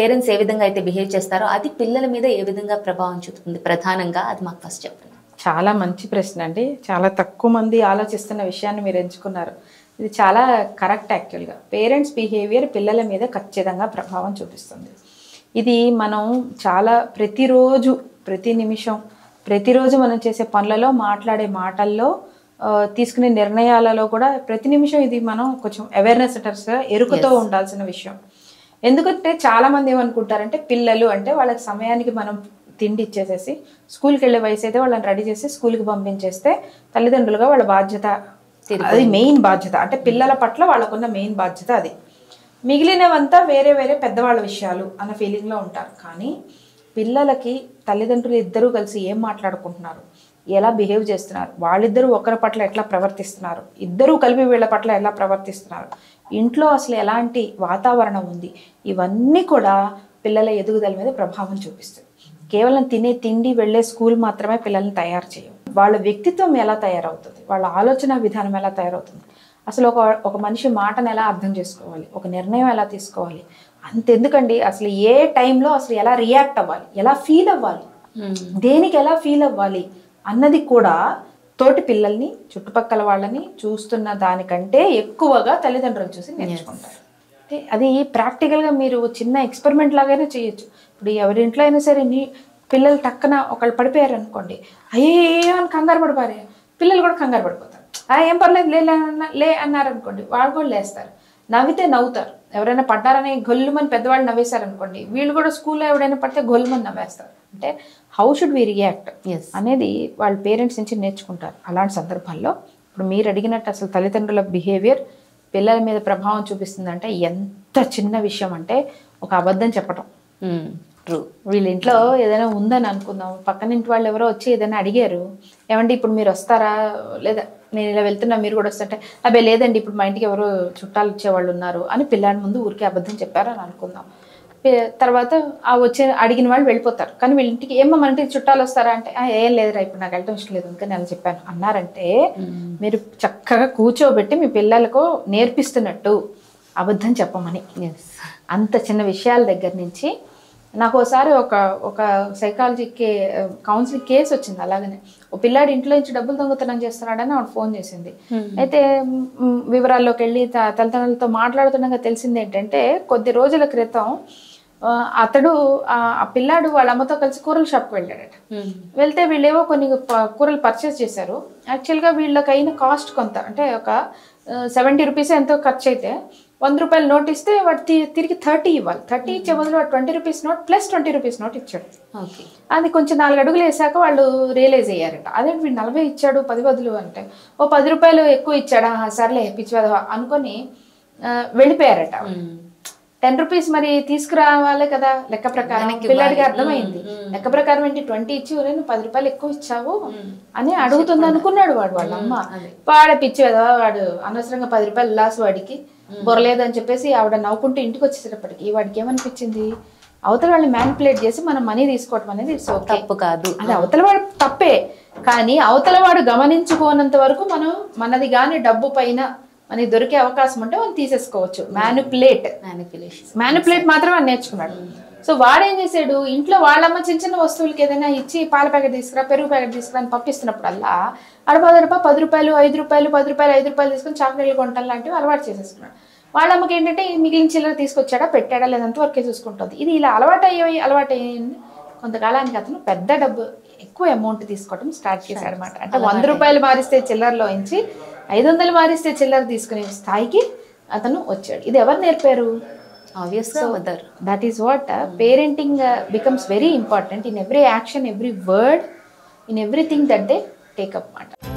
Parents ఏ విధంగా అయితే behave చేస్తారో అది పిల్లల మీద ఏ విధంగా ప్రభావం చూపుతుంది ప్రధానంగా అది మాకు ఫస్ట్ చెప్పండి చాలా మంచి ప్రశ్న అండి చాలా తక్కువ మంది ఆలోచిస్తున్న విషయాన్ని మీరు ఎంచుకున్నారు ఇది చాలా కరెక్ట్ యాక్చువల్గా పేరెంట్స్ బిహేవియర్ పిల్లల మీద ఖచ్చితంగా ప్రభావం చూపిస్తుంది ఇది మనం చాలా ప్రతిరోజు ప్రతి నిమిషం ప్రతిరోజు మనం చేసే పనులలో మాట్లాడే మాటల్లో ఆ, తీసుకునే నిర్ణయాలలో కూడా ప్రతి నిమిషం ఇది మనం కొంచెం అవేర్నెస్ గా ఎరుకుతో ఉండాల్సిన విషయం ఎందుకంటే చాలా మంది ఏమనుకుంటారంటే పిల్లలు అంటే వాళ్ళకి సమయానికి మనం తిండి ఇచ్చేసేసి స్కూల్కి వెళ్ళే వయసు అయితే వాళ్ళని రెడీ చేసి స్కూల్కి పంపించేస్తే తల్లిదండ్రులుగా వాళ్ళ బాధ్యత అది మెయిన్ బాధ్యత అంటే పిల్లల పట్ల వాళ్ళకున్న మెయిన్ బాధ్యత అది మిగిలినవంతా వేరే వేరే పెద్దవాళ్ళ విషయాలు అన్న ఫీలింగ్లో ఉంటారు కానీ పిల్లలకి తల్లిదండ్రులు ఇద్దరూ కలిసి ఏం మాట్లాడుకుంటున్నారు ఎలా బిహేవ్ చేస్తున్నారు వాళ్ళిద్దరూ ఒకరి పట్ల ఎట్లా ప్రవర్తిస్తున్నారు ఇద్దరూ కలిపి వీళ్ళ పట్ల ఎలా ప్రవర్తిస్తున్నారు ఇంట్లో అసలు ఎలాంటి వాతావరణం ఉంది ఇవన్నీ కూడా పిల్లల ఎదుగుదల మీద ప్రభావం చూపిస్తాయి కేవలం తినే తిండి వెళ్ళే స్కూల్ మాత్రమే పిల్లల్ని తయారు చేయవు వాళ్ళ వ్యక్తిత్వం ఎలా తయారవుతుంది వాళ్ళ ఆలోచన విధానం ఎలా తయారవుతుంది అసలు ఒక ఒక మనిషి మాటను ఎలా అర్థం చేసుకోవాలి ఒక నిర్ణయం ఎలా తీసుకోవాలి అంతెందుకండి అసలు ఏ టైంలో అసలు ఎలా రియాక్ట్ అవ్వాలి ఎలా ఫీల్ అవ్వాలి దేనికి ఎలా ఫీల్ అవ్వాలి అన్నది కూడా తోటి పిల్లల్ని చుట్టుపక్కల వాళ్ళని చూస్తున్న దానికంటే ఎక్కువగా తల్లిదండ్రులు చూసి నేర్చుకుంటారు అంటే అది ప్రాక్టికల్గా మీరు చిన్న ఎక్స్పెరిమెంట్ లాగానే చేయొచ్చు ఇప్పుడు ఎవరింట్లో అయినా సరే నీ పిల్లలు టక్కన ఒకళ్ళు పడిపోయారు అనుకోండి అయ్యో అని కంగారు పడిపోయారు పిల్లలు కూడా కంగారు పడిపోతారు ఆ ఏం పర్లేదు లే లే అన్న- లే అన్నారు అనుకోండి వాళ్ళు కూడా లేస్తారు నవ్వితే నవ్వుతారు ఎవరైనా పడ్డారని గొల్లుమని పెద్దవాళ్ళు నవ్వేశారు అనుకోండి వీళ్ళు కూడా స్కూల్లో ఎవరైనా పడితే గొల్లుమని నవ్వేస్తారు అంటే how should we react Yes. అనేది వాళ్ళ పేరెంట్స్ నుంచి నేర్చుకుంటారు అలాంటి సందర్భాల్లో ఇప్పుడు మీరు అడిగినట్టు అసలు తల్లిదండ్రుల బిహేవియర్ పిల్లల మీద ప్రభావం చూపిస్తుందంటే ఎంత చిన్న విషయం అంటే ఒక అబద్ధం చెప్పటం ట్రూ వీళ్ళ ఇంట్లో ఏదైనా ఉందని అనుకుందాం పక్కన ఇంటి వాళ్ళు ఎవరో వచ్చి ఏదైనా అడిగారు ఏమండి ఇప్పుడు మీరు వస్తారా లేదా నేను ఇలా వెళ్తున్నా మీరు కూడా వస్తుంటే అబ్బే లేదండి ఇప్పుడు మా ఇంటికి ఎవరో చుట్టాలు వచ్చేవాళ్ళు ఉన్నారు అని పిల్లాడి ముందు ఊరికే అబద్ధం చెప్పారు అని అనుకుందాం పి- తర్వాత ఆ వచ్చే అడిగిన వాళ్ళు వెళ్ళిపోతారు కానీ వీళ్ళ ఇంటికి ఏమో మన ఇంటికి చుట్టాలు వస్తారా అంటే "ఆ, ఏం లేదురా ఇప్పుడు నాకు వెళ్ళటం ఇష్టం లేదు అందుకని అలా చెప్పాను అన్నారంటే మీరు చక్కగా కూర్చోబెట్టి మీ పిల్లలకు నేర్పిస్తున్నట్టు అబద్ధం చెప్పమని ఎస్ అంత చిన్న విషయాల దగ్గర నుంచి నాకు ఒకసారి ఒక ఒక సైకాలజీ కే కౌన్సిలింగ్ కేసు వచ్చింది అలాగనే ఓ పిల్లాడు ఇంట్లో నుంచి డబ్బులు దొంగతనం చేస్తున్నాడని ఆవిడ ఫోన్ చేసింది అయితే మ్, వివరాల్లోకి వెళ్ళి త- తల్లిదండ్రులతో మాట్లాడుతుండగా తెలిసింది ఏంటంటే కొద్ది రోజుల క్రితం ఆ, అతడు ఆ ఆ పిల్లాడు వాళ్ళ అమ్మతో కలిసి కూరల షాప్కి వెళ్ళాడట వెళ్తే వీళ్ళేవో కొన్ని ప- కూరలు పర్చేస్ చేశారు యాక్చువల్గా వీళ్ళకి అయిన కాస్ట్ కొంత అంటే ఒక సెవెంటీ రూపీస్ ఎంతో ఖర్చు అయితే వంద రూపాయలు నోట్ ఇస్తే వాడు తి- తిరిగి థర్టీ ఇవ్వాలి థర్టీ ఇచ్చే బదులు వాడు twenty rupees note plus twenty rupees note ఇచ్చాడు ఓకే అది కొంచెం నాలుగు అడుగులు వేసాక వాళ్ళు రియలైజ్ అయ్యారట అదే వీడు నలభై ఇచ్చాడు పది బదులు అంటే ఓ పది రూపాయలు ఎక్కువ ఇచ్చాడా "ఆ, సర్లే పిచ్చి వెధవ" అనుకొని ఆ, వెళ్ళిపోయారట టెన్ రూపీస్ మరి తీసుకురావాలి కదా లెక్క ప్రకారం పిల్లాడికి అర్థమైంది లెక్క ప్రకారం ఏంటి ట్వంటీ ఇచ్చి "ఒరేయ్, నువ్వు పది రూపాయలు ఎక్కువ ఇచ్చావు అని అడుగుతుంది అనుకున్నాడు వాడు వాళ్ళ అమ్మ వాడ పిచ్చి కదా వాడు అనవసరంగా పది రూపాయలు లాస్ వాడికి బొరలేదు అని చెప్పేసి ఆవిడ నవ్వుకుంటూ ఇంటికి వచ్చేటప్పటికి వాడికి ఏమనిపించింది అవతల వాళ్ళని మ్యానిపులేట్ చేసి మనం మనీ తీసుకోవడం అనేది ఇట్స్ ఓకే తప్పు కాదు అది అవతల వాడు తప్పే కానీ అవతల వాడు గమనించుకోనంత వరకు మనం మనది కానీ డబ్బు పైన మనకి దొరికే అవకాశం ఉంటే మనం తీసేసుకోవచ్చు మ్యానిపులేట్ మ్యానిపులేషన్ మ్యానిపులేట్ మాత్రం అని నేర్చుకున్నాడు సో వాడేం చేశాడు ఇంట్లో వాళ్ళమ్మ చిన్న చిన్న వస్తువులకి ఏదైనా ఇచ్చి పాల ప్యాకెట్ తీసుకురా పెరుగు ప్యాకెట్ తీసుకురా అని పంపిస్తున్నప్పుడల్లా అడపదడప పది రూపాయలు ఐదు రూపాయలు పది రూపాయలు ఐదు రూపాయలు తీసుకొని చాక్లెట్లు కొంటాం లాంటివి అలవాటు చేసేసుకున్నాడు వాళ్ళమ్మకి ఏంటంటే ఈ మిగిలిన చిల్లర తీసుకొచ్చాడా పెట్టాడా లేదంత వరకే చూసుకుంటుంది ఇది ఇలా అలవాటు అయ్యి అలవాటు అయ్యింది కొంతకాలానికి అతను పెద్ద డబ్బు ఎక్కువ అమౌంట్ తీసుకోవడం స్టార్ట్ చేశాడు అనమాట అంటే వంద రూపాయలు మారిస్తే చిల్లరలో ఇంచి ఐదు వందలు మారిస్తే చిల్లర తీసుకునే స్థాయికి అతను వచ్చాడు ఇది ఎవరు నేర్పారు ఆబ్వియస్ గా వద్దరు that is what uh, parenting uh, becomes very important in every action every word in everything that they take up మాట